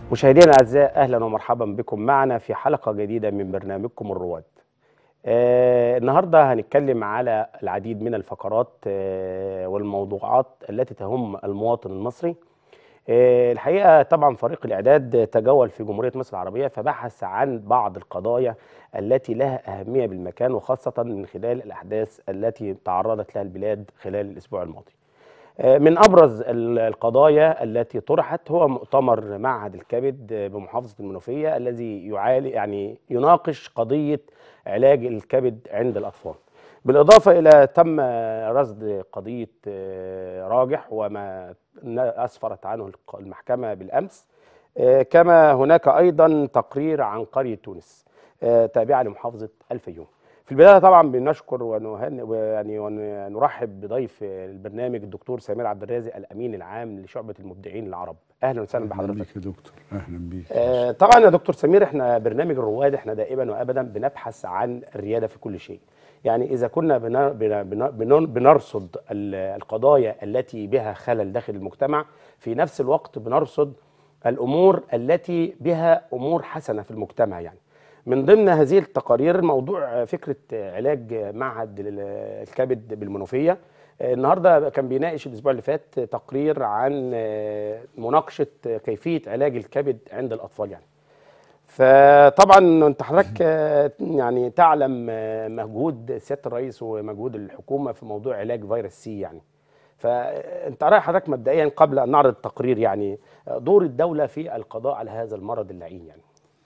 مشاهدينا الاعزاء اهلا ومرحبا بكم معنا في حلقه جديده من برنامجكم الرواد. آه النهارده هنتكلم على العديد من الفقرات آه والموضوعات التي تهم المواطن المصري. آه الحقيقه طبعا فريق الاعداد تجول في جمهوريه مصر العربيه فبحث عن بعض القضايا التي لها اهميه بالمكان وخاصه من خلال الاحداث التي تعرضت لها البلاد خلال الاسبوع الماضي. من ابرز القضايا التي طرحت هو مؤتمر معهد الكبد بمحافظه المنوفيه الذي يعالج يعني يناقش قضيه علاج الكبد عند الاطفال. بالاضافه الى تم رصد قضيه راجح وما اسفرت عنه المحكمه بالامس كما هناك ايضا تقرير عن قريه تونس تابعه لمحافظه الفيوم. في البدايه طبعا بنشكر ونهنئ ويعني ونرحب بضيف البرنامج الدكتور سمير عبد الرازق الامين العام لشعبه المبدعين العرب اهلا وسهلا بحضرتك اهلا بيك يا دكتور اهلا بيك آه طبعا يا دكتور سمير احنا برنامج الرواد احنا دائما وابدا بنبحث عن الرياده في كل شيء يعني اذا كنا بنرصد القضايا التي بها خلل داخل المجتمع في نفس الوقت بنرصد الامور التي بها امور حسنه في المجتمع يعني من ضمن هذه التقارير موضوع فكره علاج معهد الكبد بالمنوفيه النهارده كان بيناقش الاسبوع اللي فات تقرير عن مناقشه كيفيه علاج الكبد عند الاطفال يعني فطبعا انت حضرتك يعني تعلم مجهود سياده الرئيس ومجهود الحكومه في موضوع علاج فيروس سي يعني فانت راي حضرتك مبدئيا قبل ان نعرض التقرير يعني دور الدوله في القضاء على هذا المرض اللعين يعني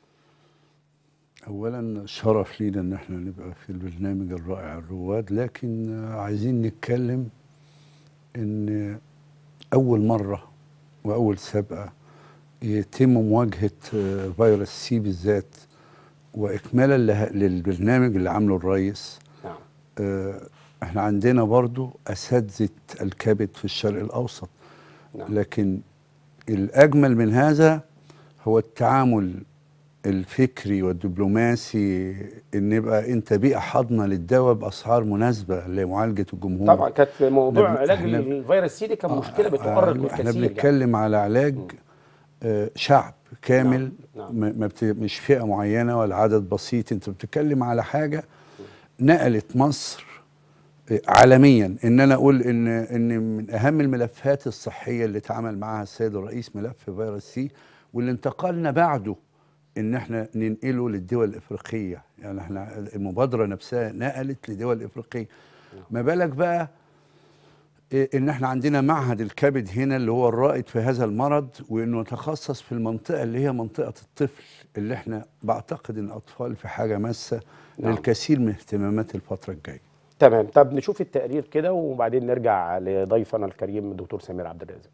اولا شرف لينا ان احنا نبقى في البرنامج الرائع الرواد لكن عايزين نتكلم ان اول مره واول سابقه يتم مواجهه فيروس سي بالذات واكمالا للبرنامج اللي عامله الرئيس نعم احنا عندنا برضو اساتذه الكبد في الشرق الاوسط نعم. لكن الاجمل من هذا هو التعامل الفكري والدبلوماسي ان يبقى انت بيئه حاضنه للدواء باسعار مناسبه لمعالجه الجمهور طبعا كانت موضوع نب- علاج إحنا- الفيروس سي دي كان آه، مشكله آه، بتؤرق احنا الكثير يعني. بنتكلم على علاج آه، شعب كامل نعم، نعم. ما ما بت- مش فئه معينه ولا عدد بسيط انت بتتكلم على حاجه نقلت مصر آه، عالميا ان انا اقول ان ان من اهم الملفات الصحيه اللي اتعامل معها السيد الرئيس ملف فيروس سي واللي انتقلنا بعده ان احنا ننقله للدول الافريقيه يعني احنا المبادره نفسها نقلت لدول افريقيه ما بالك بقى إيه ان احنا عندنا معهد الكبد هنا اللي هو الرائد في هذا المرض وانه يتخصص في المنطقه اللي هي منطقه الطفل اللي احنا بعتقد ان الاطفال في حاجه ماسه نعم. للكثير من اهتمامات الفتره الجايه تمام طب نشوف التقرير كده وبعدين نرجع لضيفنا الكريم الدكتور سمير عبد الرازق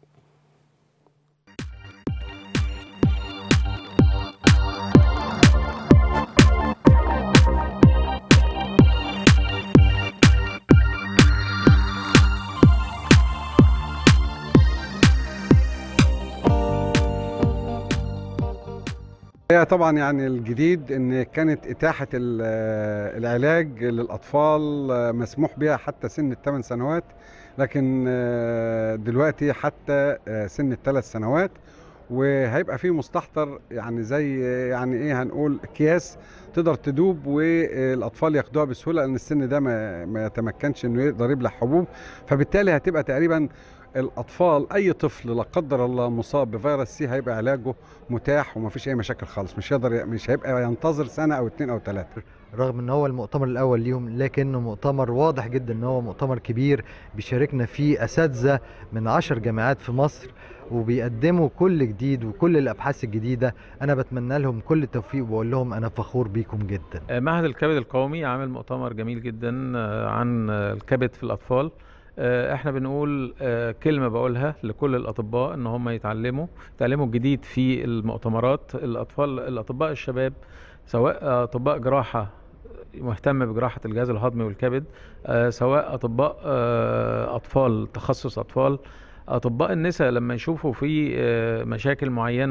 هي طبعا يعني الجديد ان كانت اتاحه ال- العلاج للاطفال مسموح بها حتى سن الثمان سنوات لكن آه، دلوقتي حتى آه، سن الثلاث سنوات وهيبقى فيه مستحضر يعني زي يعني ايه هنقول اكياس تقدر تدوب والاطفال ياخدوها بسهوله لان السن ده ما, ما يتمكنش انه يقدر يبلع حبوب فبالتالي هتبقى تقريبا الاطفال اي طفل لا قدر الله مصاب بفيروس سي هيبقى علاجه متاح ومفيش اي مشاكل خالص مش هيقدر مش هيبقى ينتظر سنه او اتنين او تلاته رغم ان هو المؤتمر الاول ليهم لكنه مؤتمر واضح جدا ان هو مؤتمر كبير بيشاركنا فيه اساتذه من عشر جامعات في مصر وبيقدموا كل جديد وكل الابحاث الجديده انا بتمنى لهم كل التوفيق وبقول لهم انا فخور بيكم جدا آه، معهد الكبد القومي عامل مؤتمر جميل جدا آه، عن آه، الكبد في الأطفال آه، احنا بنقول آه، كلمة بقولها لكل الأطباء ان هم يتعلموا يتعلموا الجديد في المؤتمرات الأطفال الأطباء الشباب سواء أطباء جراحة مهتم بجراحة الجهاز الهضمي والكبد آه، سواء أطباء آه، أطفال تخصص أطفال أطباء النساء لما يشوفوا في آه، مشاكل معينة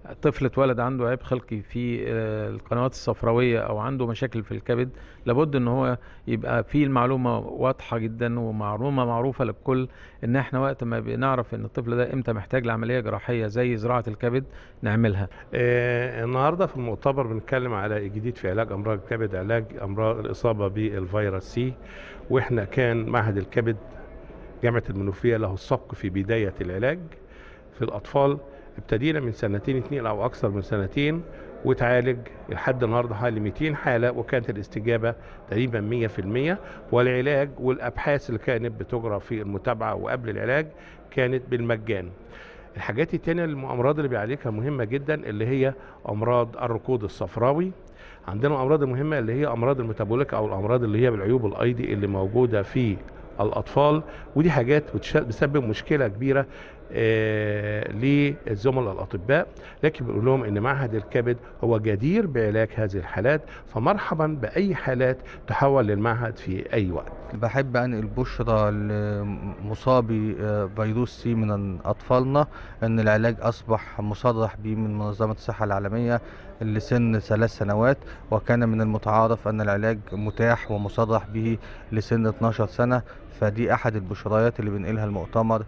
طفل اتولد عنده عيب خلقي في آه، القنوات الصفراويه او عنده مشاكل في الكبد لابد ان هو يبقى في المعلومه واضحه جدا ومعلومه معروفه للكل ان احنا وقت ما بنعرف ان الطفل ده امتى محتاج لعمليه جراحيه زي زراعه الكبد نعملها آه، النهارده في المؤتمر بنتكلم على جديد في علاج امراض الكبد علاج امراض الاصابه بالفيروس سي واحنا كان معهد الكبد جامعه المنوفيه له السبق في بدايه العلاج في الاطفال ابتدينا من سنتين اتنين او اكثر من سنتين وتعالج لحد النهارده حوالي 200 حاله وكانت الاستجابه تقريبا 100% والعلاج والابحاث اللي كانت بتجرى في المتابعه وقبل العلاج كانت بالمجان. الحاجات التانية الأمراض اللي بيعالجها مهمة جدا اللي هي أمراض الركود الصفراوي عندنا الأمراض المهمة اللي هي أمراض الميتابوليك أو الأمراض اللي هي بالعيوب الأيدي اللي موجودة في الأطفال ودي حاجات بتش- بتسبب مشكلة كبيرة آه، للزملاء الأطباء لكن بنقول لهم إن معهد الكبد هو جدير بعلاج هذه الحالات فمرحبا بأي حالات تحول للمعهد في أي وقت بحب أنقل بشرى لمصابي آه، فيروس سي من أطفالنا أن العلاج أصبح مصرح به من منظمة الصحة العالمية لسن ثلاث سنوات وكان من المتعارف أن العلاج متاح ومصرح به لسن 12 سنة فدي أحد البشريات اللي بنقلها المؤتمر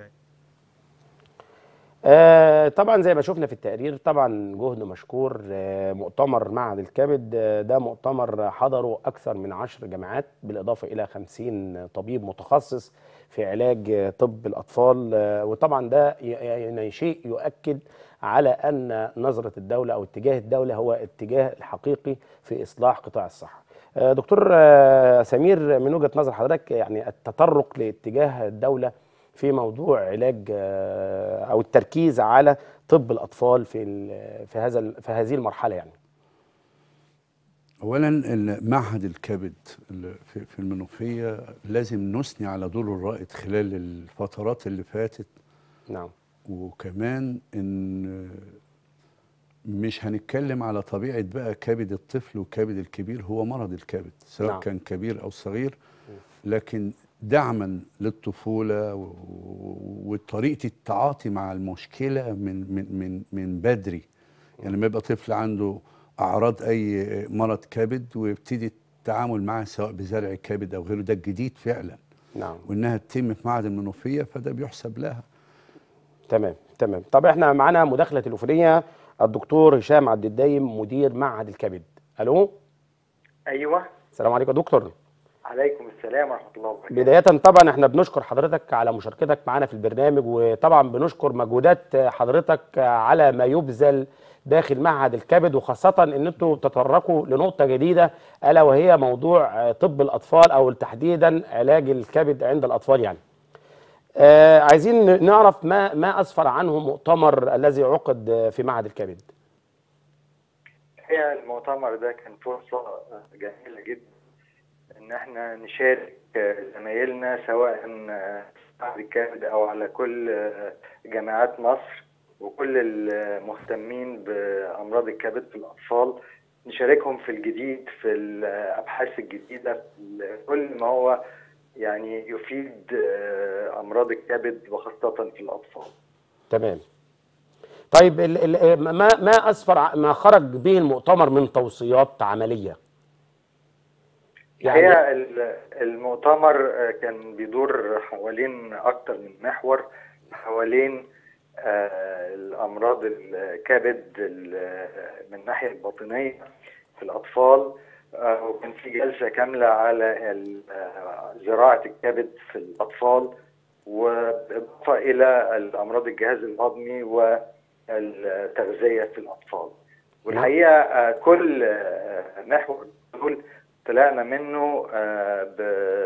آه، طبعا زي ما شفنا في التقرير طبعا جهد مشكور آه، مؤتمر معهد الكبد آه، ده مؤتمر حضره أكثر من عشر جامعات بالإضافة إلى خمسين طبيب متخصص في علاج آه، طب الأطفال آه، وطبعا ده ي- يعني شيء يؤكد على أن نظرة الدولة أو اتجاه الدولة هو اتجاه الحقيقي في إصلاح قطاع الصحة آه، دكتور آه، سمير من وجهة نظر حضرتك يعني التطرق لاتجاه الدولة في موضوع علاج آه، او التركيز على طب الاطفال في ال- في هذا ال- في هذه المرحله يعني اولا ال- معهد الكبد اللي في في المنوفيه لازم نثني على دوره الرائد خلال الفترات اللي فاتت نعم وكمان ان مش هنتكلم على طبيعه بقى كبد الطفل وكبد الكبير هو مرض الكبد سواء نعم. كان كبير او صغير لكن دعما للطفوله و- و- وطريقه التعاطي مع المشكله من من من من بدري يعني لما يبقى طفل عنده اعراض اي مرض كبد ويبتدي التعامل معاه سواء بزرع كبد او غيره ده الجديد فعلا نعم وانها تتم في معهد المنوفيه فده بيحسب لها تمام تمام طب احنا معانا مداخله تليفونيه الدكتور هشام عبد الدايم مدير معهد الكبد الو ايوه السلام عليكم يا دكتور عليكم السلام ورحمه الله وبركاته بدايه طبعا احنا بنشكر حضرتك على مشاركتك معانا في البرنامج وطبعا بنشكر مجهودات حضرتك على ما يبذل داخل معهد الكبد وخاصة ان انتوا تطرقوا لنقطة جديدة الا وهي موضوع طب الاطفال او تحديدا علاج الكبد عند الاطفال يعني. آه عايزين نعرف ما ما اسفر عنه مؤتمر الذي عقد في معهد الكبد. الحقيقه المؤتمر ده كان فرصه جميله جدا ان احنا نشارك زمايلنا سواء معهد الكبد او على كل جامعات مصر وكل المهتمين بامراض الكبد في الاطفال نشاركهم في الجديد في الابحاث الجديده في كل ما هو يعني يفيد امراض الكبد وخاصه في الاطفال تمام. طيب ال ال ما ما اسفر ع- ما خرج به المؤتمر من توصيات عمليه؟ الحقيقه ال- المؤتمر كان بيدور حوالين اكتر من محور حوالين آه، الامراض الكبد ال- من الناحيه الباطنيه في الاطفال آه، وكان في جلسه كامله على ال- آه، زراعه الكبد في الاطفال وبالاضافه الى الامراض الجهاز الهضمي والتغذيه في الاطفال والحقيقه آه، كل آه، محور دول طلعنا منه آه، ب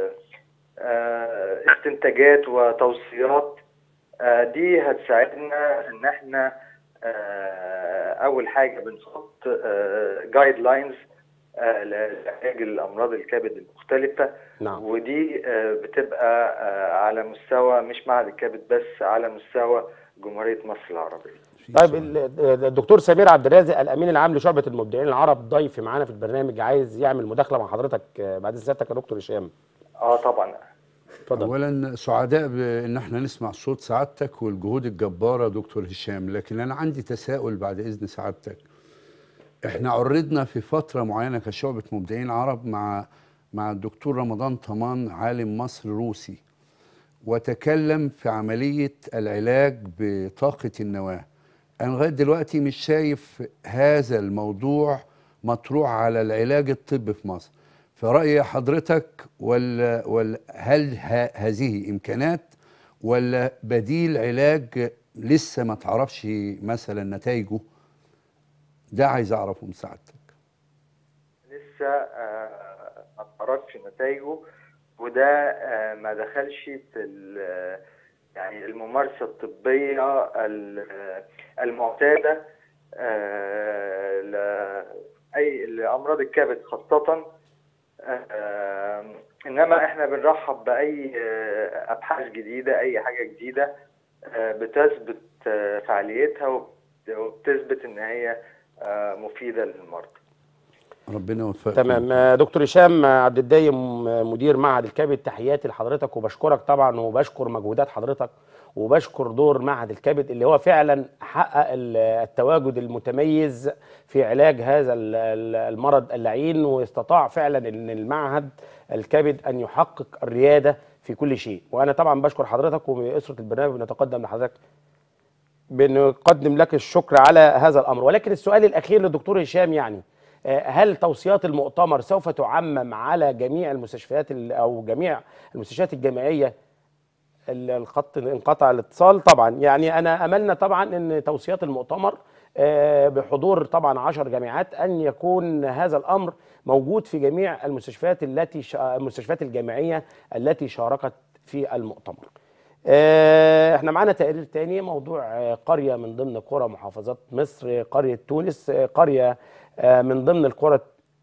آه، استنتاجات وتوصيات آه، دي هتساعدنا ان احنا آه، اول حاجه بنحط جايد لاينز لعلاج الامراض الكبد المختلفه نعم ودي آه، بتبقى آه، على مستوى مش معهد الكبد بس على مستوى جمهوريه مصر العربيه في طيب سؤال. ال- الدكتور سمير عبد الرازق الامين العام لشعبه المبدعين العرب ضيف معانا في البرنامج عايز يعمل مداخله مع حضرتك آه، بعد سيادتك يا دكتور هشام اه طبعا اتفضل اولا سعداء بان احنا نسمع صوت سعادتك والجهود الجباره دكتور هشام لكن انا عندي تساؤل بعد اذن سعادتك احنا عرضنا في فتره معينه كشعبه مبدعين عرب مع مع الدكتور رمضان طمان عالم مصر روسي وتكلم في عمليه العلاج بطاقه النواه انا لغايه دلوقتي مش شايف هذا الموضوع مطروح على العلاج الطبي في مصر فرأي حضرتك ولا, ولا هل ه- هذه إمكانات ولا بديل علاج لسه ما تعرفش مثلا نتائجه ده عايز أعرفه من سعادتك لسه آه، ما اتعرفش نتائجه وده آه، ما دخلش في ال- يعني الممارسة الطبية ال- المعتادة آه، لأي لأمراض الكبد خاصة آه، إنما إحنا بنرحب بأي آه، أبحاث جديدة أي حاجة جديدة آه، بتثبت آه، فعاليتها وبت- وبتثبت إن هي آه، مفيدة للمرضى ربنا يوفقك تمام آه، دكتور هشام عبد الدايم آه، مدير معهد الكبد تحياتي لحضرتك وبشكرك طبعا وبشكر مجهودات حضرتك وبشكر دور معهد الكبد اللي هو فعلا حقق ال- التواجد المتميز في علاج هذا ال- ال- المرض اللعين واستطاع فعلا ان المعهد الكبد ان يحقق الرياده في كل شيء وانا طبعا بشكر حضرتك وباسره البرنامج بنتقدم لحضرتك بنقدم لك الشكر على هذا الامر ولكن السؤال الاخير للدكتور هشام يعني آه، هل توصيات المؤتمر سوف تعمم على جميع المستشفيات ال- او جميع المستشفيات الجامعيه ال- الخط انقطع الاتصال طبعا يعني انا املنا طبعا ان توصيات المؤتمر آه، بحضور طبعا 10 جامعات ان يكون هذا الامر موجود في جميع المستشفيات التي شا- المستشفيات الجامعيه التي شاركت في المؤتمر. آه، احنا معانا تقرير تاني موضوع آه، قريه من ضمن قرى محافظات مصر قريه تونس آه، قريه آه، من ضمن القرى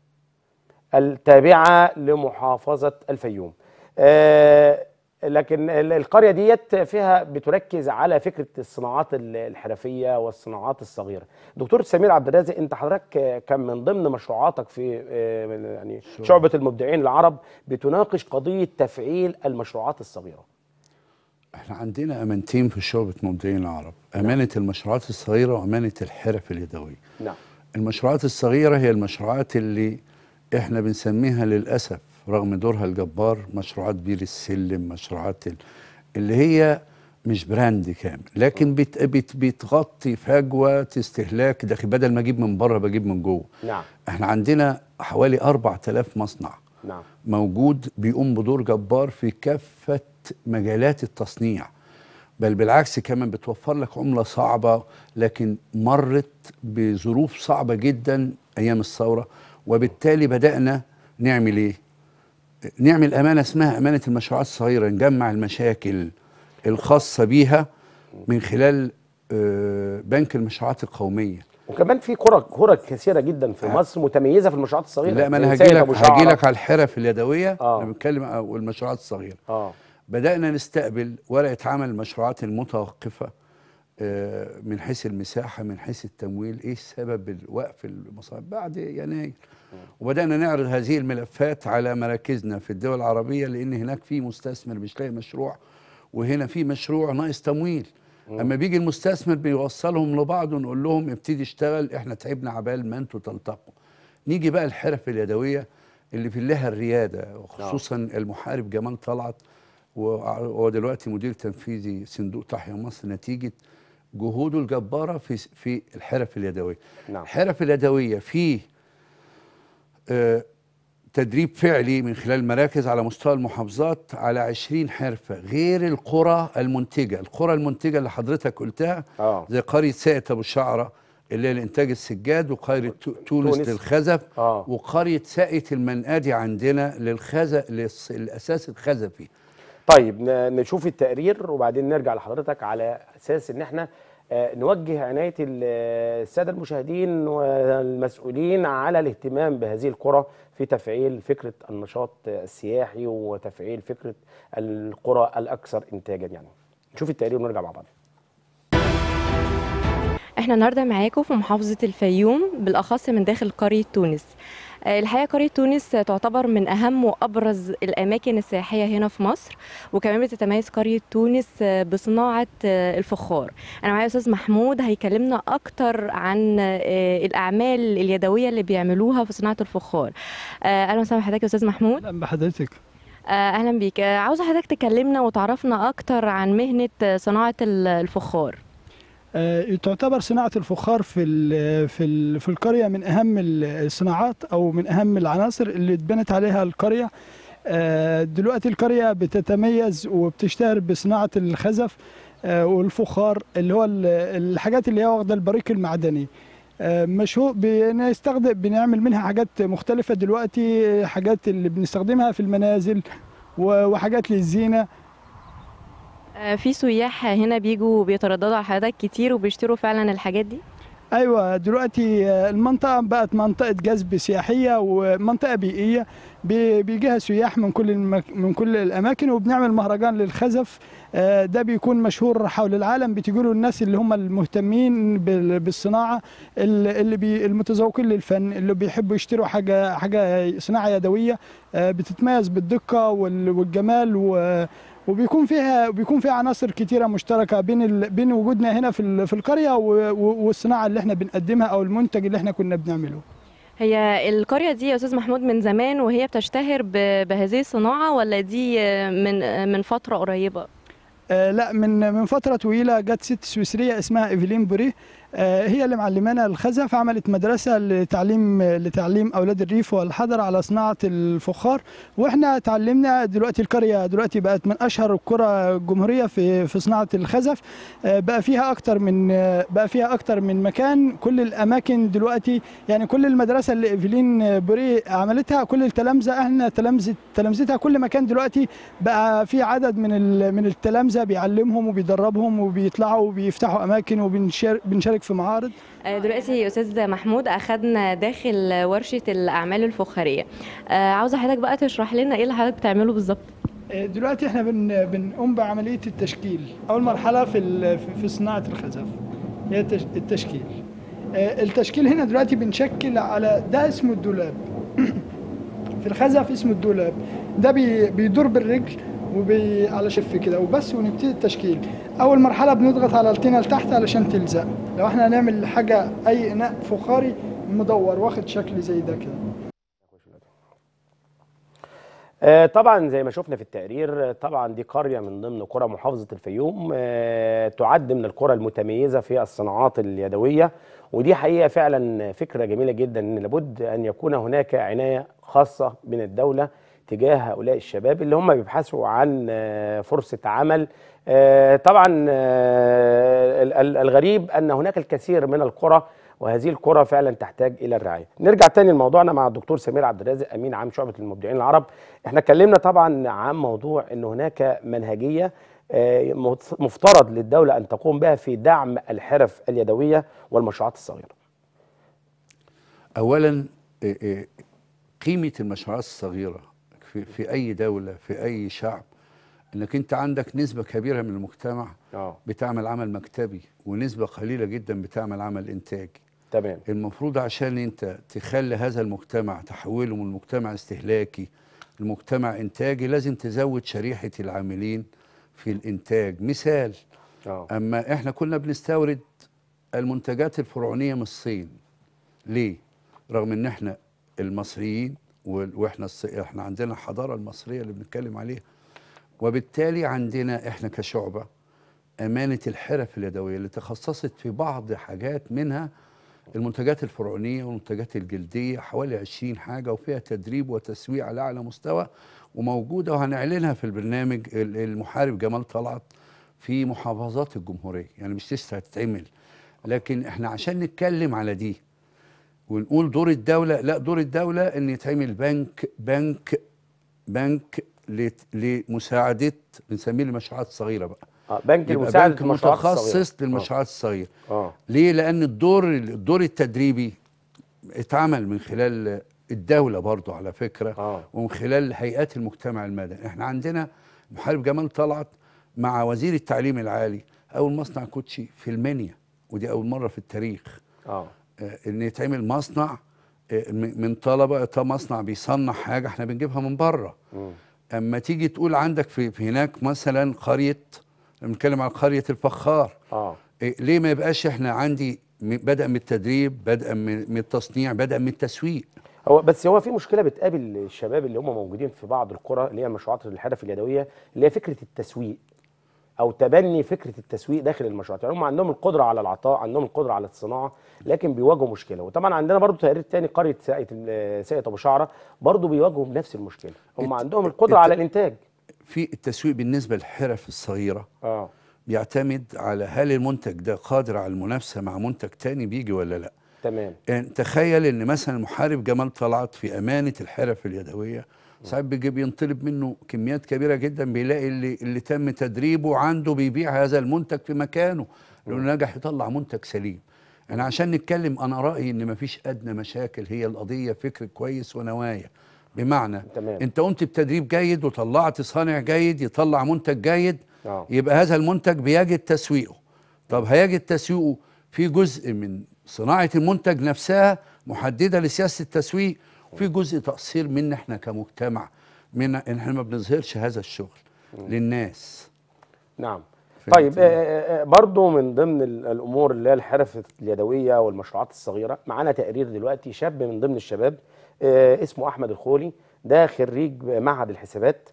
التابعه لمحافظه الفيوم. آه، لكن ال- القريه ديت فيها بتركز على فكره الصناعات ال- الحرفيه والصناعات الصغيره. دكتور سمير عبد الرازق انت حضرتك آه، كان من ضمن مشروعاتك في آه، من- يعني شعبه المبدعين العرب بتناقش قضيه تفعيل المشروعات الصغيره. احنا عندنا امانتين في شعبة مبدعين العرب امانة المشروعات الصغيرة وامانة الحرف اليدوية نعم. المشروعات الصغيرة هي المشروعات اللي احنا بنسميها للأسف رغم دورها الجبار مشروعات بير السلم مشروعات ال- اللي هي مش براند كامل لكن بت بت بتغطي فجوة استهلاك داخل بدل ما اجيب من بره بجيب من جوه نعم احنا عندنا حوالي 4000 مصنع نعم موجود بيقوم بدور جبار في كافة مجالات التصنيع بل بالعكس كمان بتوفر لك عملة صعبة لكن مرت بظروف صعبة جدا أيام الثورة وبالتالي بدأنا نعمل إيه؟ نعمل أمانة اسمها أمانة المشروعات الصغيرة نجمع المشاكل الخاصة بيها من خلال آه، بنك المشروعات القومية وكمان في قرى قرى كثيره جدا في مصر متميزه في المشروعات الصغيره لا ما زي انا سيد هاجي لك أبو شعرة. هاجي لك على الحرف اليدويه آه. انا بنتكلم او المشروعات الصغيره اه بدانا نستقبل ورقه عمل المشروعات المتوقفه آه، من حيث المساحه من حيث التمويل ايه سبب وقف المصانع بعد يناير وبدانا نعرض هذه الملفات على مراكزنا في الدول العربيه لان هناك في مستثمر مش لاقي مشروع وهنا في مشروع ناقص تمويل اما بيجي المستثمر بيوصلهم لبعض ونقول لهم ابتدي اشتغل احنا تعبنا عبال ما انتوا تلتقوا نيجي بقى الحرف اليدويه اللي في لها الرياده وخصوصا المحارب جمال طلعت وهو دلوقتي مدير تنفيذي صندوق تحيا مصر نتيجه جهوده الجباره في في الحرف اليدويه نعم. الحرف اليدويه في آه، تدريب فعلي من خلال مراكز على مستوى المحافظات على 20 حرفة غير القرى المنتجة القرى المنتجة اللي حضرتك قلتها اه زي قرية ساقية أبو الشعرة اللي هي لإنتاج السجاد وقرية تو- تونس تونس. للخزف اه وقرية ساقية المنقادي عندنا للخزف للأساس الخزفي طيب ن- نشوف التقرير وبعدين نرجع لحضرتك على اساس ان احنا آه، نوجه عنايه ال- الساده المشاهدين والمسؤولين على الاهتمام بهذه القرى في تفعيل فكره النشاط السياحي وتفعيل فكره القرى الاكثر انتاجا يعني نشوف التقرير ونرجع مع بعض احنا النهارده معاكم في محافظة الفيوم بالأخص من داخل قرية تونس آه، الحقيقة قرية تونس تعتبر من أهم وأبرز الأماكن السياحية هنا في مصر وكمان بتتميز قرية تونس آه، بصناعة آه، الفخار أنا معايا أستاذ محمود هيكلمنا أكتر عن آه، الأعمال اليدوية اللي بيعملوها في صناعة الفخار آه، أهلا وسهلا بحضرتك يا أستاذ محمود اهلا بحضرتك آه، أهلا بيك آه، عاوزة حضرتك تكلمنا وتعرفنا أكتر عن مهنة آه، صناعة ال- الفخار آه، تعتبر صناعة الفخار في ال في ال في القرية من أهم ال- الصناعات أو من أهم العناصر اللي اتبنت عليها القرية آه، دلوقتي القرية بتتميز وبتشتهر بصناعة الخزف آه، والفخار اللي هو ال- الحاجات اللي هي واخدة البريق المعدني آه، مشهور بنستخدم بنعمل منها حاجات مختلفة دلوقتي حاجات اللي بنستخدمها في المنازل و- وحاجات للزينة آه، في سياح هنا بيجوا بيترددوا على حضرتك كتير وبيشتروا فعلا الحاجات دي ايوه دلوقتي المنطقه بقت منطقه جذب سياحيه ومنطقه بيئيه بي- بيجيها سياح من كل المك... من كل الاماكن وبنعمل مهرجان للخزف آه، ده بيكون مشهور حول العالم بتيجي له الناس اللي هم المهتمين بال- بالصناعه ال- اللي بي... المتذوقين للفن اللي بيحبوا يشتروا حاجه حاجه صناعه يدويه آه، بتتميز بالدقه وال- والجمال و... وبيكون فيها بيكون فيها عناصر كتيره مشتركه بين ال... بين وجودنا هنا في ال... في القريه و... و- والصناعه اللي احنا بنقدمها او المنتج اللي احنا كنا بنعمله هي القرية دي يا أستاذ محمود من زمان وهي بتشتهر ب- بهذه الصناعة ولا دي آه، من آه، من فترة قريبة آه لا من من فتره طويله جت ست سويسريه اسمها ايفلين بوري آه هي اللي معلمانا الخزف عملت مدرسه لتعليم لتعليم اولاد الريف والحضر على صناعه الفخار واحنا اتعلمنا دلوقتي القريه دلوقتي بقت من اشهر القرى الجمهوريه في في صناعه الخزف آه بقى فيها اكتر من آه بقى فيها اكتر من مكان كل الاماكن دلوقتي يعني كل المدرسه اللي ايفلين بوري عملتها كل التلامذه احنا تلامذه تلامذتها كل مكان دلوقتي بقى في عدد من ال- من التلامذه بيعلمهم وبيدربهم وبيطلعوا وبيفتحوا اماكن وبنشارك في معارض آه، دلوقتي يا أستاذ محمود أخدنا داخل ورشة الأعمال الفخارية آه، عاوزة حضرتك بقى تشرح لنا إيه اللي حضرتك بتعمله بالظبط آه، دلوقتي احنا بن بنقوم بعمليه التشكيل اول مرحله في ال- في- في صناعه الخزف هي التش- التشكيل آه، التشكيل هنا دلوقتي بنشكل على ده اسمه الدولاب في الخزف اسمه الدولاب ده بي بيدور بالرجل وبي على شف كده وبس ونبتدي التشكيل اول مرحله بنضغط على الطينه لتحت علشان تلزق لو احنا هنعمل حاجه اي اناء فخاري مدور واخد شكل زي ده كده آه، طبعا زي ما شفنا في التقرير آه، طبعا دي قرية من ضمن قرى محافظة الفيوم آه، تعد من القرى المتميزة في الصناعات اليدوية ودي حقيقة فعلا فكرة جميلة جدا ان لابد ان يكون هناك عناية خاصة من الدولة تجاه هؤلاء الشباب اللي هم بيبحثوا عن آه، فرصة عمل آه، طبعا آه، ال- ال- الغريب ان هناك الكثير من القرى وهذه القرى فعلا تحتاج الى الرعايه. نرجع تاني لموضوعنا مع الدكتور سمير عبد الرازق امين عام شعبه المبدعين العرب. احنا اتكلمنا طبعا عن موضوع ان هناك منهجيه آه، مف- مفترض للدوله ان تقوم بها في دعم الحرف اليدويه والمشروعات الصغيره. اولا إيه إيه قيمه المشروعات الصغيره في, في اي دوله في اي شعب انك انت عندك نسبه كبيره من المجتمع اه بتعمل عمل مكتبي ونسبه قليله جدا بتعمل عمل انتاجي تمام المفروض عشان انت تخلي هذا المجتمع تحوله من مجتمع استهلاكي لمجتمع انتاجي لازم تزود شريحه العاملين في الانتاج مثال اه اما احنا كنا بنستورد المنتجات الفرعونيه من الصين ليه رغم ان احنا المصريين وال- واحنا الص- احنا عندنا الحضاره المصريه اللي بنتكلم عليها وبالتالي عندنا احنا كشعبه امانه الحرف اليدويه اللي تخصصت في بعض حاجات منها المنتجات الفرعونيه والمنتجات الجلديه حوالي 20 حاجه وفيها تدريب وتسويق على اعلى مستوى وموجوده وهنعلنها في البرنامج ال- المحارب جمال طلعت في محافظات الجمهوريه يعني مش لسه هتتعمل لكن احنا عشان نتكلم على دي ونقول دور الدوله لا دور الدوله ان يتعمل بنك بنك بنك لت- لمساعده بنسميه المشروعات الصغيره بقى اه بنك يبقى المساعده بنك المشروعات متخصص الصغيرة. للمشروعات الصغيره اه ليه لان الدور الدور التدريبي اتعمل من خلال الدوله برضو على فكره اه ومن خلال هيئات المجتمع المدني احنا عندنا محارب جمال طلعت مع وزير التعليم العالي اول مصنع كوتشي في المنيا ودي اول مره في التاريخ اه آه، ان يتعمل مصنع آه، م- من طلبه طب مصنع بيصنع حاجه احنا بنجيبها من بره مم. اما تيجي تقول عندك في في هناك مثلا قريه بنتكلم عن قريه الفخار اه إيه، ليه ما يبقاش احنا عندي م- بدأ من التدريب بدأ من من التصنيع بدأ من التسويق هو بس هو في مشكله بتقابل الشباب اللي هم موجودين في بعض القرى اللي هي مشروعات الحرف اليدويه اللي هي فكره التسويق او تبني فكره التسويق داخل المشروعات يعني هم عندهم القدره على العطاء عندهم القدره على الصناعه لكن بيواجهوا مشكله وطبعا عندنا برضو تقرير تاني قريه ساقية ال- ساقية ابو شعره برضو بيواجهوا بنفس المشكله هم الت- عندهم القدره الت- على الانتاج في التسويق بالنسبة للحرف الصغيرة اه بيعتمد على هل المنتج ده قادر على المنافسة مع منتج تاني بيجي ولا لا تمام يعني تخيل ان مثلا المحارب جمال طلعت في امانه الحرف اليدويه ساعات بيجي بينطلب منه كميات كبيره جدا بيلاقي اللي اللي تم تدريبه عنده بيبيع هذا المنتج في مكانه لانه نجح يطلع منتج سليم انا عشان نتكلم انا رايي ان مفيش ادنى مشاكل هي القضيه فكر كويس ونوايا بمعنى تمام. انت قمت بتدريب جيد وطلعت صانع جيد يطلع منتج جيد اه يبقى هذا المنتج بيجد تسويقه طب هيجد تسويقه في جزء من صناعة المنتج نفسها محددة لسياسة التسويق وفي جزء تقصير منا احنا كمجتمع من ان احنا ما بنظهرش هذا الشغل للناس نعم فهمت. طيب آه، آه، آه، برضو من ضمن ال- الامور اللي هي الحرف اليدويه والمشروعات الصغيره معانا تقرير دلوقتي شاب من ضمن الشباب آه، اسمه احمد الخولي ده خريج معهد الحسابات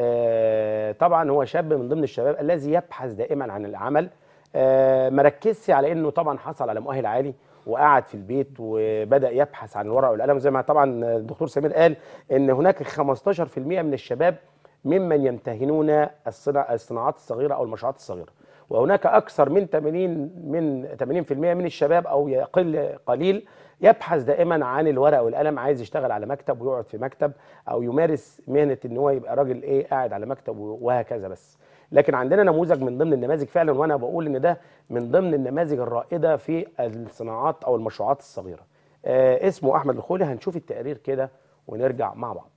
آه، طبعا هو شاب من ضمن الشباب الذي يبحث دائما عن العمل آه، ما ركزش على انه طبعا حصل على مؤهل عالي وقعد في البيت وبدا يبحث عن الورق والقلم زي ما طبعا الدكتور سمير قال ان هناك 15% من الشباب ممن يمتهنون الصنع الصناعات الصغيره او المشروعات الصغيره وهناك اكثر من 80 من 80% من الشباب او يقل قليل يبحث دائما عن الورق والقلم عايز يشتغل على مكتب ويقعد في مكتب او يمارس مهنه ان هو يبقى راجل ايه قاعد على مكتب وهكذا بس لكن عندنا نموذج من ضمن النماذج فعلا وانا بقول ان ده من ضمن النماذج الرائده في الصناعات او المشروعات الصغيره آه اسمه احمد الخولي هنشوف التقرير كده ونرجع مع بعض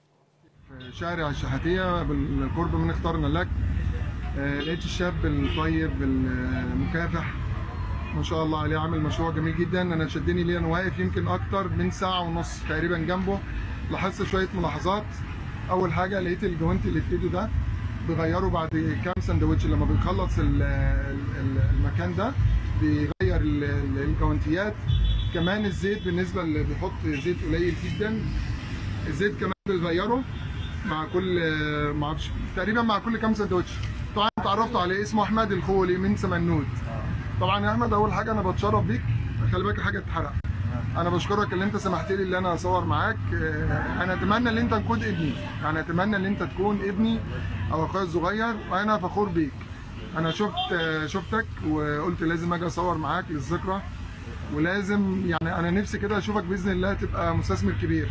في شارع الشحاتية بالقرب من اخترنا لك آه، لقيت الشاب الطيب المكافح ما شاء الله عليه عامل مشروع جميل جدا انا شدني ليه انا واقف يمكن اكتر من ساعة ونص تقريبا جنبه لاحظت شوية ملاحظات اول حاجة لقيت الجوانتي اللي في ايده ده بيغيره بعد كام سندوتش لما بيخلص ال- ال- ال- المكان ده بيغير ال- ال- الجوانتيات كمان الزيت بالنسبة اللي بيحط زيت قليل جدا الزيت كمان بيغيره مع كل ما اعرفش تقريبا مع كل كام سندوتش طبعا اتعرفت عليه اسمه احمد الخولي من سمنود طبعا يا احمد اول حاجه انا بتشرف بيك خلي بالك حاجه تتحرق انا بشكرك اللي انت سمحت لي اللي انا اصور معاك آه، انا اتمنى ان انت تكون ابني يعني اتمنى ان انت تكون ابني او اخويا الصغير وانا فخور بيك انا شفت آه، شفتك وقلت لازم اجي اصور معاك للذكرى ولازم يعني انا نفسي كده اشوفك باذن الله تبقى مستثمر كبير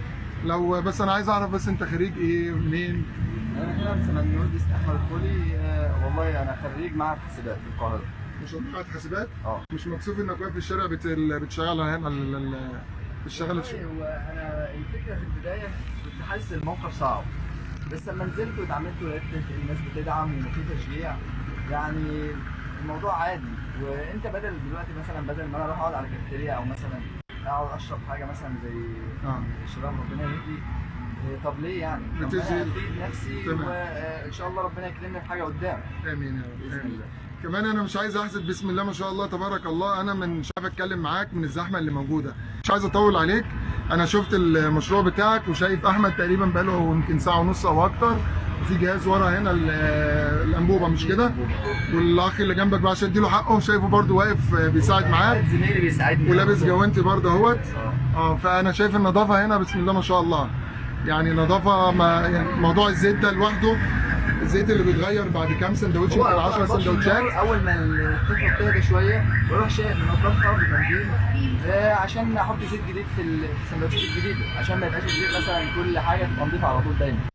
لو بس انا عايز اعرف بس انت خريج ايه منين انا هنا في سمنود اسمي احمد الخولي آه، والله انا خريج معهد حسابات في القاهره مش معهد حاسبات اه مش مكسوف انك واقف في الشارع بت... بتشتغل هنا ال- ال- بتشتغل الش- هو انا الفكره في البدايه كنت حاسس الموقف صعب بس لما نزلت واتعاملت ولقيت الناس بتدعم وفي تشجيع يعني الموضوع عادي وانت بدل دلوقتي مثلا بدل ما انا اروح اقعد على كافيتيريا او مثلا اقعد اشرب حاجه مثلا زي اه الشباب ربنا يهدي آه، طب ليه يعني؟ طب بتزيد. انا افيد نفسي تمام. وان شاء الله ربنا يكرمني بحاجه قدام امين يا رب باذن آمين. الله كمان انا مش عايز احسد بسم الله ما شاء الله تبارك الله انا من مش عارف اتكلم معاك من الزحمه اللي موجوده مش عايز اطول عليك انا شفت المشروع بتاعك وشايف احمد تقريبا بقاله يمكن ساعه ونص او اكتر وفي جهاز ورا هنا ال- الانبوبه مش كده والاخ اللي جنبك بقى عشان اديله حقه شايفه برضو واقف بيساعد معاك زميلي بيساعدني ولابس جوانتي برضه اهوت اه فانا شايف النظافه هنا بسم الله ما شاء الله يعني نظافه ما يعني موضوع الزيت ده لوحده الزيت اللي بيتغير بعد كام سندوتش يمكن 10 سندوتشات اول ما الطفل تهدى شويه بروح شايف منضفها بمنديل آه، عشان احط زيت جديد في ال- في السندوتشات الجديده عشان ما يبقاش الزيت مثلا كل حاجه تبقى نضيفه على طول دايما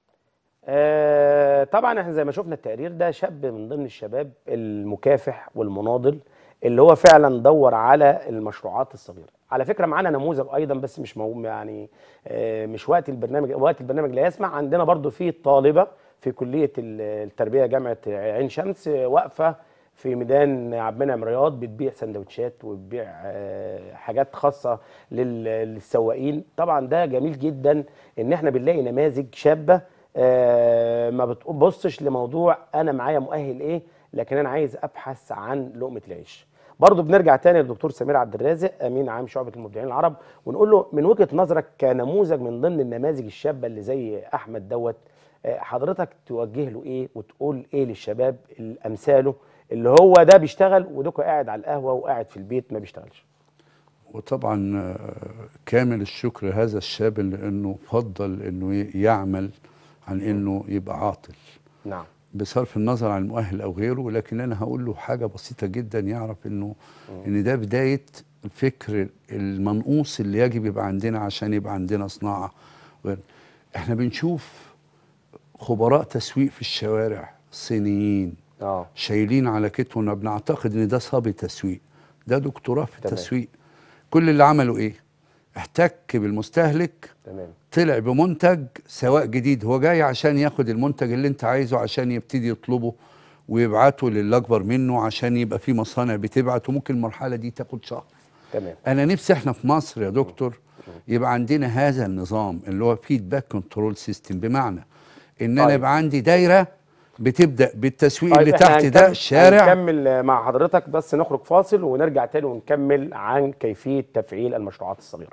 آه طبعا احنا زي ما شفنا التقرير ده شاب من ضمن الشباب المكافح والمناضل اللي هو فعلا دور على المشروعات الصغيره على فكره معانا نموذج ايضا بس مش مو يعني آه مش وقت البرنامج وقت البرنامج لا يسمع عندنا برضو في طالبه في كليه ال- التربيه جامعه عين شمس آه، واقفه في ميدان عبد المنعم رياض بتبيع سندوتشات وبتبيع آه، حاجات خاصه لل- للسواقين طبعا ده جميل جدا ان احنا بنلاقي نماذج شابه آه، ما بتبصش لموضوع انا معايا مؤهل ايه لكن انا عايز ابحث عن لقمه العيش برضه بنرجع تاني للدكتور سمير عبد الرازق امين عام شعبه المبدعين العرب ونقول له من وجهه نظرك كنموذج من ضمن النماذج الشابه اللي زي احمد دوت آه، حضرتك توجه له ايه وتقول ايه للشباب امثاله اللي هو ده بيشتغل ودوكا قاعد على القهوه وقاعد في البيت ما بيشتغلش وطبعا آه، كامل الشكر هذا الشاب لانه فضل انه ي- يعمل عن انه يبقى عاطل نعم بصرف النظر عن المؤهل او غيره لكن انا هقول له حاجه بسيطه جدا يعرف انه ان ده بدايه الفكر المنقوص اللي يجب يبقى عندنا عشان يبقى عندنا صناعه غير احنا بنشوف خبراء تسويق في الشوارع صينيين اه شايلين على كتفهم بنعتقد ان ده صبي تسويق ده دكتوراه في تمام. التسويق كل اللي عمله ايه احتك بالمستهلك تمام طلع بمنتج سواء جديد هو جاي عشان ياخد المنتج اللي انت عايزه عشان يبتدي يطلبه ويبعته للي اكبر منه عشان يبقى في مصانع بتبعت وممكن المرحله دي تاخد شهر تمام انا نفسي احنا في مصر يا دكتور يبقى عندنا هذا النظام اللي هو فيدباك كنترول سيستم بمعنى ان انا طيب. يبقى عندي دايره بتبدا بالتسويق طيب اللي إحنا تحت ده هنكمل- الشارع هنكمل مع حضرتك بس نخرج فاصل ونرجع تاني ونكمل عن كيفيه تفعيل المشروعات الصغيره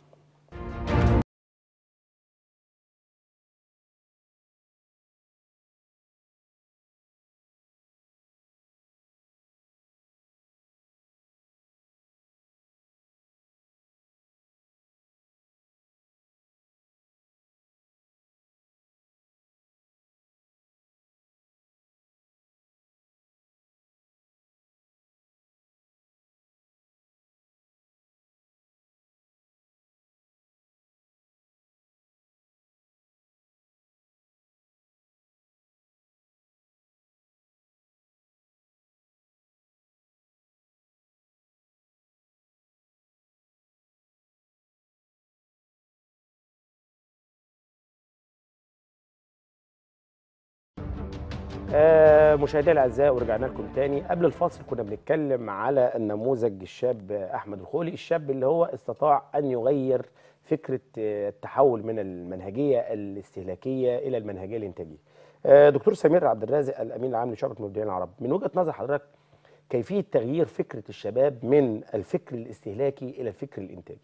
آه، مشاهدينا الاعزاء ورجعنا لكم تاني قبل الفاصل كنا بنتكلم على النموذج الشاب احمد الخولي الشاب اللي هو استطاع ان يغير فكره آه، التحول من المنهجيه الاستهلاكيه الى المنهجيه الانتاجيه. آه، دكتور سمير عبد الرازق الامين العام لشعبه المبدعين العرب من وجهه نظر حضرتك كيفيه تغيير فكره الشباب من الفكر الاستهلاكي الى الفكر الانتاجي؟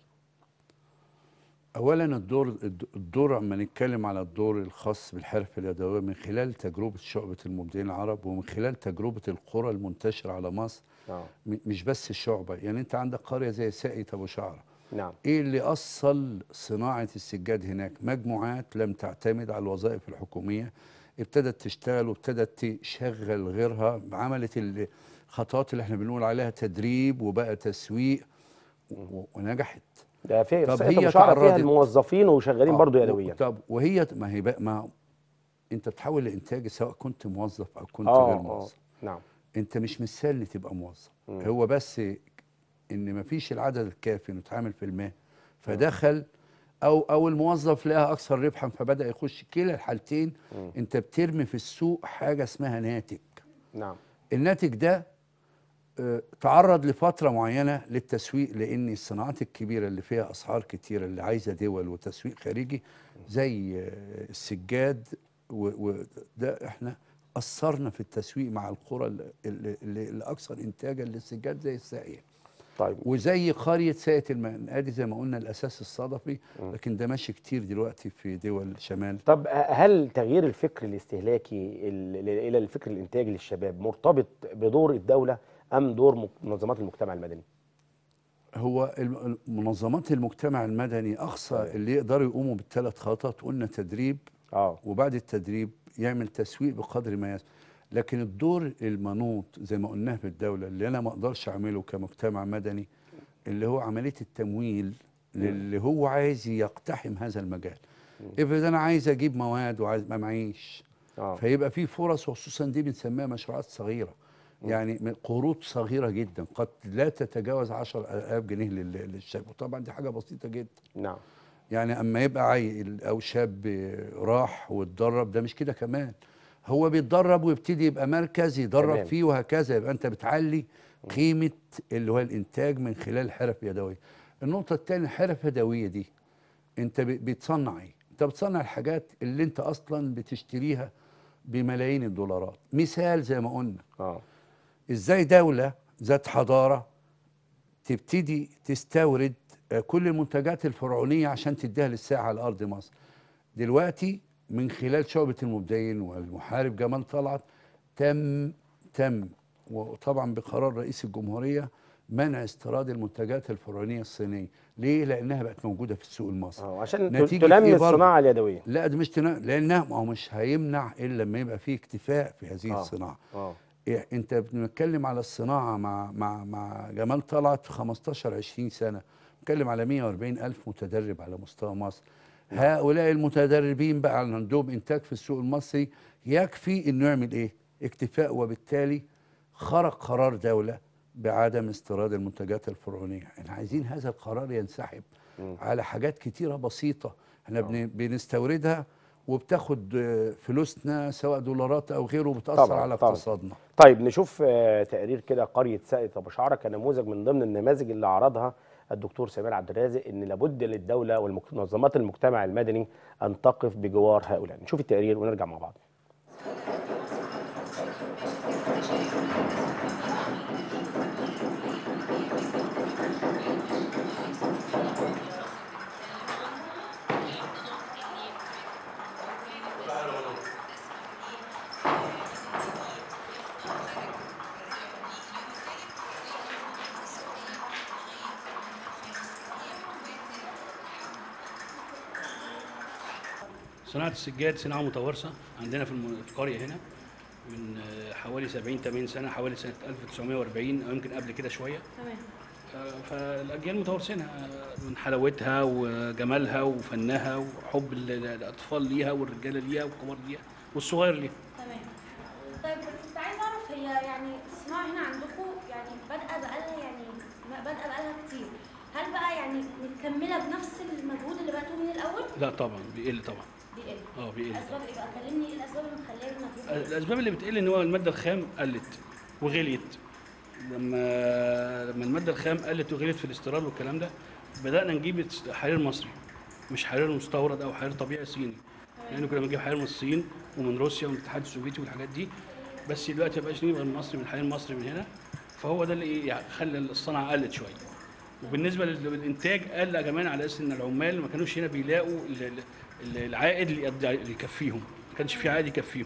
اولا الدور الدور اما نتكلم على الدور الخاص بالحرفه اليدويه من خلال تجربه شعبه المبدعين العرب ومن خلال تجربه القرى المنتشره على مصر اه م- مش بس الشعبه يعني انت عندك قريه زي ساقية ابو شعره نعم ايه اللي اصل صناعه السجاد هناك مجموعات لم تعتمد على الوظائف الحكوميه ابتدت تشتغل وابتدت تشغل غيرها عملت الخطوات اللي احنا بنقول عليها تدريب وبقى تسويق و- ونجحت ده في طب ساقية هي أبو شعرة فيها تعرضت- الموظفين وشغالين آه، برضو و- يدويا طب وهي ما هي بقى ما انت بتحول لانتاج سواء كنت موظف او كنت اه غير اه موظف نعم انت مش مستني تبقى موظف مم. هو بس ان مفيش العدد الكافي انه يتعامل في المهن فدخل او او الموظف لقاها اكثر ربحا فبدا يخش كلا الحالتين مم. انت بترمي في السوق حاجه اسمها ناتج نعم الناتج ده آه، تعرض لفترة معينة للتسويق لأن الصناعات الكبيرة اللي فيها أسعار كتيرة اللي عايزة دول وتسويق خارجي زي آه، السجاد وده احنا أثرنا في التسويق مع القرى اللي- اللي اللي الأكثر إنتاجا للسجاد زي الساقية طيب وزي قرية ساقية المنادي زي ما قلنا الأساس الصدفي لكن ده ماشي كتير دلوقتي في دول شمال طب هل تغيير الفكر الاستهلاكي ال- الى الفكر الانتاجي للشباب مرتبط بدور الدوله ام دور م- منظمات المجتمع المدني؟ هو الم- منظمات المجتمع المدني اقصى اللي يقدروا يقوموا بالثلاث خطوات قلنا تدريب اه وبعد التدريب يعمل تسويق بقدر ما يسمح لكن الدور المنوط زي ما قلناه في الدوله اللي انا ما اقدرش اعمله كمجتمع مدني اللي هو عمليه التمويل للي هو عايز يقتحم هذا المجال افرض انا عايز اجيب مواد وعايز ما معيش اه فيبقى في فرص وخصوصا دي بنسميها مشروعات صغيره يعني من قروض صغيره جدا قد لا تتجاوز 10000 جنيه لل- للشاب وطبعا دي حاجه بسيطه جدا نعم يعني اما يبقى عيل او شاب راح واتدرب ده مش كده كمان هو بيتدرب ويبتدي يبقى مركز يدرب تمام. فيه وهكذا يبقى انت بتعلي قيمه اللي هو الانتاج من خلال الحرف اليدويه النقطه الثانيه الحرف اليدويه دي انت ب- بتصنع ايه انت بتصنع الحاجات اللي انت اصلا بتشتريها بملايين الدولارات مثال زي ما قلنا اه ازاي دوله ذات حضاره تبتدي تستورد آه، كل المنتجات الفرعونيه عشان تديها للساعه على ارض مصر دلوقتي من خلال شعبة المبدعين والمحارب جمال طلعت تم تم وطبعا بقرار رئيس الجمهورية منع استيراد المنتجات الفرعونية الصينية ليه؟ لأنها بقت موجودة في السوق المصري اه عشان ت- نتيجة تنمي إيه برضه؟ الصناعه اليدويه لا ده مش تنا... لأنها ما هو مش هيمنع إلا لما يبقى فيه اكتفاء في هذه آه. الصناعة اه إيه انت بنتكلم على الصناعه مع مع مع جمال طلعت في 15 20 سنه بنتكلم على 140 الف متدرب على مستوى مصر هؤلاء المتدربين بقى عندهم انتاج في السوق المصري يكفي انه يعمل ايه اكتفاء وبالتالي خرج قرار دوله بعدم استيراد المنتجات الفرعونيه احنا عايزين هذا القرار ينسحب مم. على حاجات كتيره بسيطه احنا بن- بنستوردها وبتاخد آه، فلوسنا سواء دولارات او غيره بتاثر طبعاً، على طبعاً. اقتصادنا طيب نشوف آه، تقرير كده قريه ساقية ابو شعره كنموذج من ضمن النماذج اللي عرضها الدكتور سمير عبد الرازق ان لابد للدوله ومنظمات المجتمع المدني ان تقف بجوار هؤلاء نشوف التقرير ونرجع مع بعض صناعة السجاد صناعة متوارثة عندنا في الم- في القرية هنا من آه، حوالي 70 80 سنة حوالي سنة 1940 أو يمكن قبل كده شوية تمام آه، فالأجيال متوارثينها آه، من حلاوتها وجمالها وفنها وحب ال- ال- الأطفال ليها والرجالة ليها والكبار ليها والصغير ليها تمام طيب كنت عايز اعرف هي يعني الصناعه هنا عندكم يعني بادئه بقالها يعني ما- بادئه بقالها كتير هل بقى يعني مكمله بنفس المجهود اللي بدأتوه من الاول؟ لا طبعا بيقل طبعا بيقل اه بيقل اسباب ايه بقى؟ كلمني ايه الاسباب اللي مخليه المجهود يقل؟ الاسباب اللي بتقل ان هو الماده الخام قلت وغليت لما لما الماده الخام قلت وغليت في الاستيراد والكلام ده بدانا نجيب است- حرير مصري مش حرير مستورد او حرير طبيعي صيني لان كنا بنجيب حرير من الصين ومن روسيا ومن الاتحاد السوفيتي والحاجات دي بس دلوقتي ما بقاش نجيب غير مصري من الحرير المصري من هنا فهو ده اللي ايه يعني خلى الصناعه قلت شويه وبالنسبه لل- للانتاج قل كمان على اساس ان العمال ما كانوش هنا بيلاقوا ال- ال- ال- العائد اللي يقضي- اللي يكفيهم ما كانش في عائد يكفيهم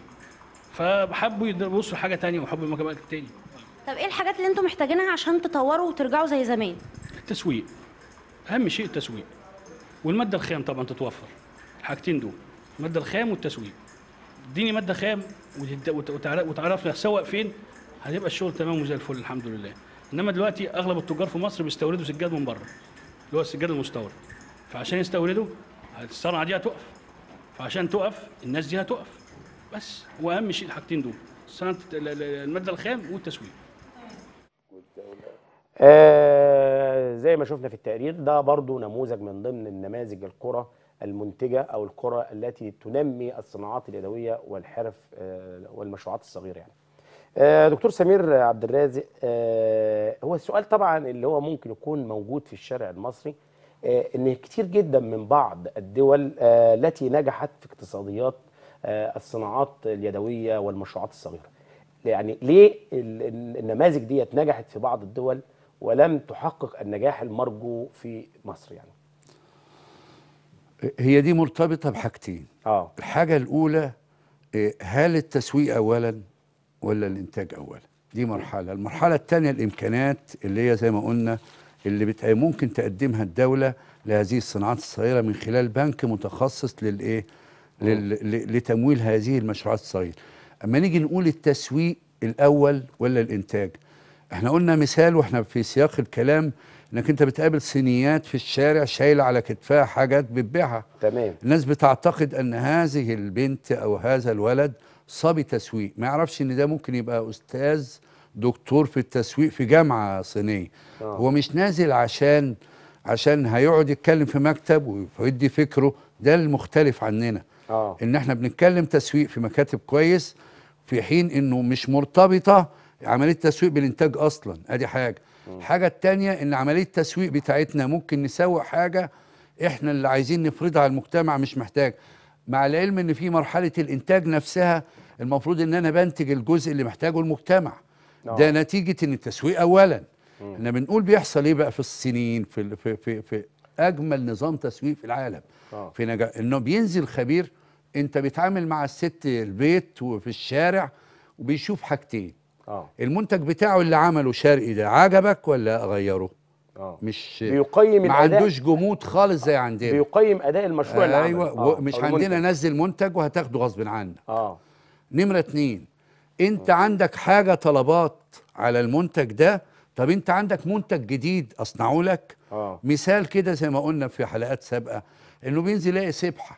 فحبوا يبصوا حاجه تانية وحبوا مكان تاني طب ايه الحاجات اللي انتم محتاجينها عشان تطوروا وترجعوا زي زمان؟ التسويق اهم شيء التسويق والماده الخام طبعا تتوفر الحاجتين دول الماده الخام والتسويق اديني ماده خام وتد- وت- وتعرف وتعرف اسوق فين هتبقى الشغل تمام وزي الفل الحمد لله انما دلوقتي اغلب التجار في مصر بيستوردوا سجاد من بره اللي هو السجاد المستورد فعشان يستوردوا الصنعه دي هتقف فعشان تقف الناس دي هتقف بس واهم شيء الحاجتين دول صناعه ال- ال- الماده الخام والتسويق آه زي ما شفنا في التقرير ده برضو نموذج من ضمن النماذج القرى المنتجة أو القرى التي تنمي الصناعات اليدوية والحرف آه والمشروعات الصغيرة يعني آه دكتور سمير عبد الرازق آه هو السؤال طبعا اللي هو ممكن يكون موجود في الشارع المصري آه ان كتير جدا من بعض الدول آه التي نجحت في اقتصاديات آه الصناعات اليدوية والمشروعات الصغيرة يعني ليه ال- ال- النماذج ديت نجحت في بعض الدول ولم تحقق النجاح المرجو في مصر يعني هي دي مرتبطه بحاجتين اه الحاجه الاولى إيه، هل التسويق اولا ولا الانتاج اولا دي مرحله المرحله الثانيه الامكانات اللي هي زي ما قلنا اللي بت... ممكن تقدمها الدوله لهذه الصناعات الصغيره من خلال بنك متخصص للايه لل... ل- لتمويل هذه المشروعات الصغيره اما نيجي نقول التسويق الاول ولا الانتاج احنا قلنا مثال واحنا في سياق الكلام انك انت بتقابل صينيات في الشارع شايله على كتفها حاجات بتبيعها تمام الناس بتعتقد ان هذه البنت او هذا الولد صبي تسويق ما يعرفش ان ده ممكن يبقى استاذ دكتور في التسويق في جامعه صينيه آه. هو مش نازل عشان عشان هيقعد يتكلم في مكتب ويدي فكره ده المختلف عننا اه ان احنا بنتكلم تسويق في مكاتب كويس في حين انه مش مرتبطه عمليه التسويق بالانتاج اصلا ادي حاجه الحاجه التانية ان عمليه التسويق بتاعتنا ممكن نسوق حاجه احنا اللي عايزين نفرضها على المجتمع مش محتاج مع العلم ان في مرحله الانتاج نفسها المفروض ان انا بنتج الجزء اللي محتاجه المجتمع آه. ده نتيجه ان التسويق اولا احنا بنقول بيحصل ايه بقى في السنين في ال- في في, في اجمل نظام تسويق في العالم آه. في نجاح انه بينزل خبير انت بيتعامل مع الست البيت وفي الشارع وبيشوف حاجتين اه المنتج بتاعه اللي عمله شرقي ده عجبك ولا اغيره اه مش بيقيم ما الأداء- عندوش جمود خالص زي عندنا بيقيم اداء المشروع اللي ايوه عمله. آه، مش أو عندنا المنتج. نزل منتج وهتاخده غصب عنك اه نمرة اتنين انت عندك حاجة طلبات على المنتج ده طب انت عندك منتج جديد اصنعه لك اه مثال كده زي ما قلنا في حلقات سابقة انه بينزل يلاقي سبحة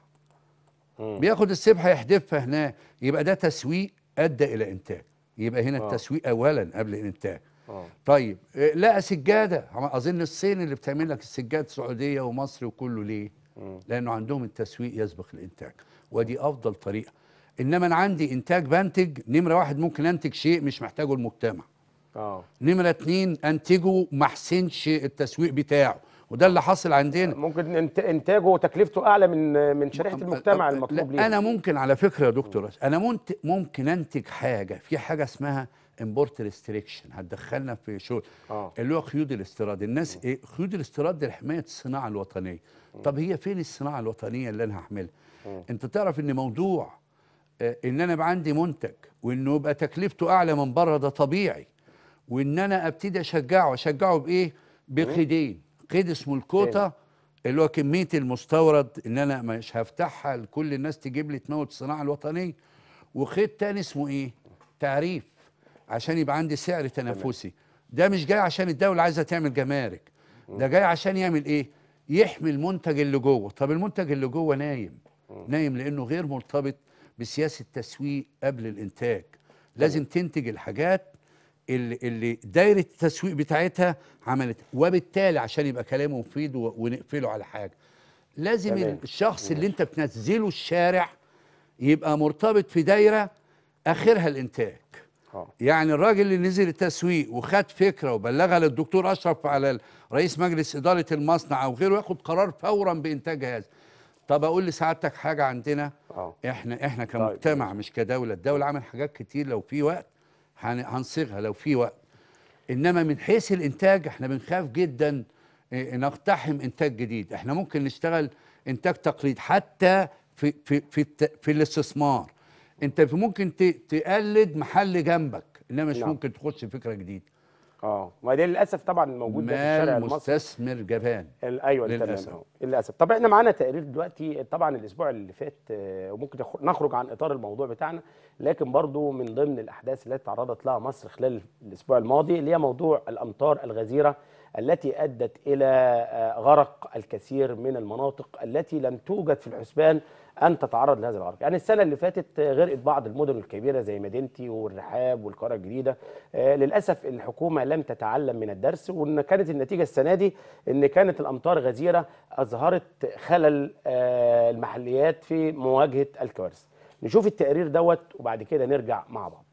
مم. بياخد السبحة يحدفها هناك يبقى ده تسويق ادى الى انتاج يبقى هنا آه. التسويق اولا قبل الانتاج اه طيب اه، لقى سجادة اظن الصين اللي بتعمل لك السجاد سعودية ومصر وكله ليه مم. لانه عندهم التسويق يسبق الانتاج ودي افضل طريقه انما انا عندي انتاج بنتج نمره واحد ممكن انتج شيء مش محتاجه المجتمع اه نمره اتنين انتجه ما احسنش التسويق بتاعه وده اللي حاصل عندنا ممكن انت انتاجه وتكلفته اعلى من من شريحه المجتمع المطلوب لا ليه انا ممكن على فكره يا دكتور انا منت- ممكن انتج حاجه في حاجه اسمها امبورت ريستريكشن هتدخلنا في شغل اه اللي هو قيود الاستيراد الناس ايه قيود الاستيراد دي لحمايه الصناعه الوطنيه طب هي فين الصناعه الوطنيه اللي انا هعملها مم. انت تعرف ان موضوع آه، ان انا يبقى عندي منتج وانه يبقى تكلفته اعلى من بره ده طبيعي وان انا ابتدي اشجعه اشجعه بايه بقيدين قيد اسمه الكوتا اللي هو كميه المستورد ان انا مش هفتحها لكل الناس تجيب لي تموت الصناعه الوطنيه وخيط تاني اسمه ايه تعريف عشان يبقى عندي سعر تنافسي ده مش جاي عشان الدوله عايزه تعمل جمارك ده جاي عشان يعمل ايه يحمي المنتج اللي جوه طب المنتج اللي جوه نايم نايم لانه غير مرتبط بسياسه تسويق قبل الانتاج لازم تنتج الحاجات اللي, اللي دايره التسويق بتاعتها عملت وبالتالي عشان يبقى كلامه مفيد و- ونقفله على حاجه لازم تمام. الشخص اللي انت بتنزله الشارع يبقى مرتبط في دايره اخرها الانتاج اه يعني الراجل اللي نزل التسويق وخد فكره وبلغها للدكتور اشرف على ال- رئيس مجلس اداره المصنع او غيره ياخد قرار فورا بانتاج هذا طب اقول لسعادتك حاجه عندنا اه احنا احنا كمجتمع مش كدوله الدوله عمل حاجات كتير لو في وقت هن- هنصيغها لو في وقت انما من حيث الانتاج احنا بنخاف جدا إيه، نقتحم انتاج جديد احنا ممكن نشتغل انتاج تقليد حتى في في في, الت- في الاستثمار انت في ممكن ت- تقلد محل جنبك انما مش نعم. ممكن تخش فكره جديده اه ما ده للاسف طبعا موجود ده في الشارع مال المصري مستثمر جبان ال- ايوه للأسف. تمام أهو. للاسف طب احنا معانا تقرير دلوقتي طبعا الاسبوع اللي فات آه، وممكن يخ- نخرج عن اطار الموضوع بتاعنا لكن برضو من ضمن الاحداث التي تعرضت لها مصر خلال الاسبوع الماضي اللي هي موضوع الامطار الغزيره التي ادت الى آه، غرق الكثير من المناطق التي لم توجد في الحسبان ان تتعرض لهذا الغرق يعني السنه اللي فاتت آه، غرقت بعض المدن الكبيره زي مدينتي والرحاب والقرى الجديده آه، للاسف الحكومه لم تتعلم من الدرس وان كانت النتيجه السنه دي ان كانت الامطار غزيره اظهرت خلل آه، المحليات في مواجهه الكوارث نشوف التقرير دوت وبعد كده نرجع مع بعض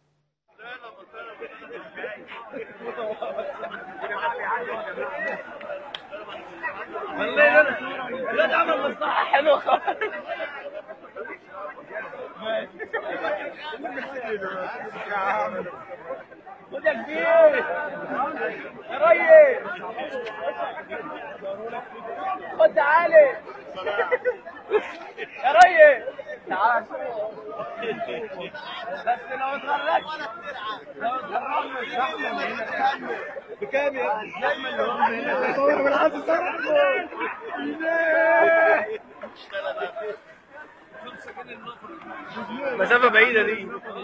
الواد عمل مصلحة حلوة خالص خد يا كبير يا ريس خد تعالي يا ريس تعال بس لو اتغرقت لو اتغرقت بكام يا الزحمه اللي هم هنا صور بالعكس مسافة بعيدة دي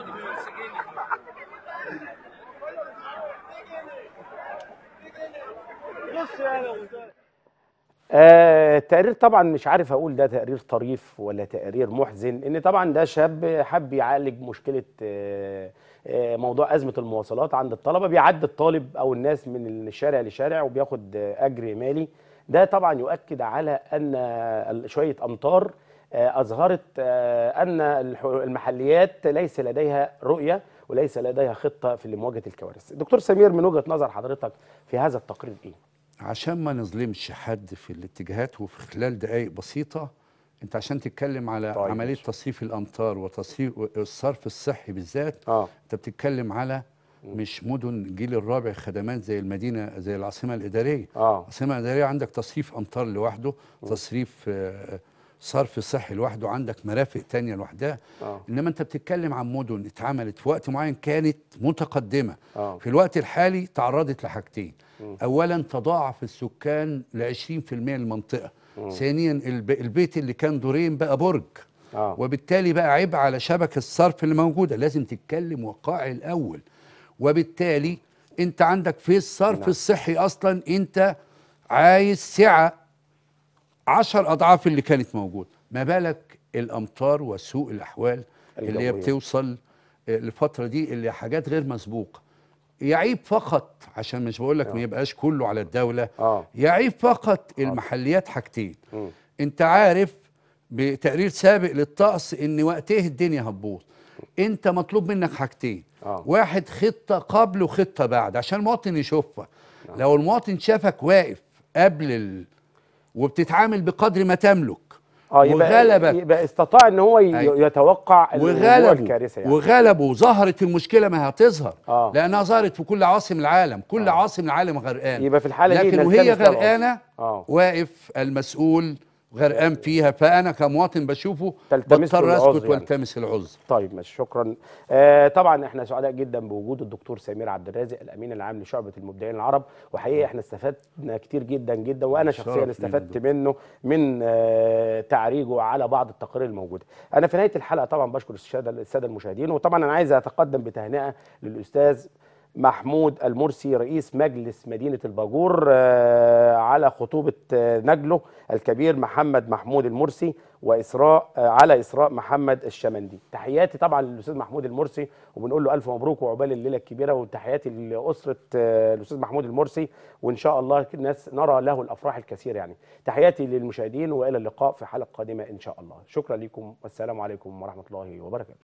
بص يا أستاذ. آه التقرير طبعا مش عارف اقول ده تقرير طريف ولا تقرير محزن ان طبعا ده شاب حب يعالج مشكله آه آه موضوع ازمه المواصلات عند الطلبه بيعدي الطالب او الناس من الشارع لشارع وبياخد آه اجر مالي ده طبعا يؤكد على ان ال- شويه امطار آه، اظهرت آه، ان الح- المحليات ليس لديها رؤيه وليس لديها خطه في مواجهه الكوارث دكتور سمير من وجهه نظر حضرتك في هذا التقرير ايه عشان ما نظلمش حد في الاتجاهات وفي خلال دقائق بسيطة انت عشان تتكلم على طيب، عملية ماشي. تصريف الامطار وتصريف الصرف الصحي بالذات اه انت بتتكلم على مش مدن الجيل الرابع خدمات زي المدينة زي العاصمة الإدارية اه العاصمة الإدارية عندك تصريف أمطار لوحده تصريف آه، صرف صحي لوحده عندك مرافق تانية لوحدها اه انما انت بتتكلم عن مدن اتعملت في وقت معين كانت متقدمه اه في الوقت الحالي تعرضت لحاجتين مم. اولا تضاعف السكان ل 20% المنطقه مم. ثانيا الب- البيت اللي كان دورين بقى برج اه وبالتالي بقى عبء على شبكه الصرف اللي موجوده لازم تتكلم واقعي الاول وبالتالي انت عندك في الصرف نعم. الصحي اصلا انت عايز سعه عشر اضعاف اللي كانت موجوده ما بالك الامطار وسوء الاحوال اللي هي الجوية. بتوصل آه، الفتره دي اللي حاجات غير مسبوقه يعيب فقط عشان مش بقول لك آه. ما يبقاش كله على الدوله اه يعيب فقط المحليات حاجتين مم. انت عارف بتقرير سابق للطقس ان وقته الدنيا هتبوظ انت مطلوب منك حاجتين اه واحد خطه قبل وخطه بعد عشان المواطن يشوفها لو المواطن شافك واقف قبل ال... وبتتعامل بقدر ما تملك اه يبقى وغلبك يبقى استطاع ان هو ي- أيوة. يتوقع الوقوع وغلبوا الكارثه يعني وغلبوا ظهرت المشكله ما هتظهر اه لانها ظهرت في كل عواصم العالم كل آه. عاصم العالم غرقان يبقى في الحاله دي لكن نلتمس وهي لها العذر. غرقانه اه واقف المسؤول غرقان فيها فانا كمواطن بشوفه تلتمس له بضطر العذر اسكت يعني. والتمس العذر طيب ماشي شكرا آه طبعا احنا سعداء جدا بوجود الدكتور سمير عبد الرازق الامين العام لشعبه المبدعين العرب وحقيقه احنا استفدنا كتير جدا جدا وانا شرف شخصيا لينا استفدت دكتور. منه من آه تعريجه على بعض التقارير الموجوده انا في نهايه الحلقه طبعا بشكر الساده الساده المشاهدين وطبعا انا عايز اتقدم بتهنئه للاستاذ محمود المرسي رئيس مجلس مدينة الباجور آه، على خطوبة آه، نجله الكبير محمد محمود المرسي وإسراء آه، على إسراء محمد الشمندي تحياتي طبعا للأستاذ محمود المرسي وبنقول له ألف مبروك وعقبال الليلة الكبيرة وتحياتي لأسرة آه، الأستاذ محمود المرسي وإن شاء الله الناس نرى له الأفراح الكثير يعني تحياتي للمشاهدين وإلى اللقاء في حلقة قادمة إن شاء الله شكرا لكم والسلام عليكم ورحمة الله وبركاته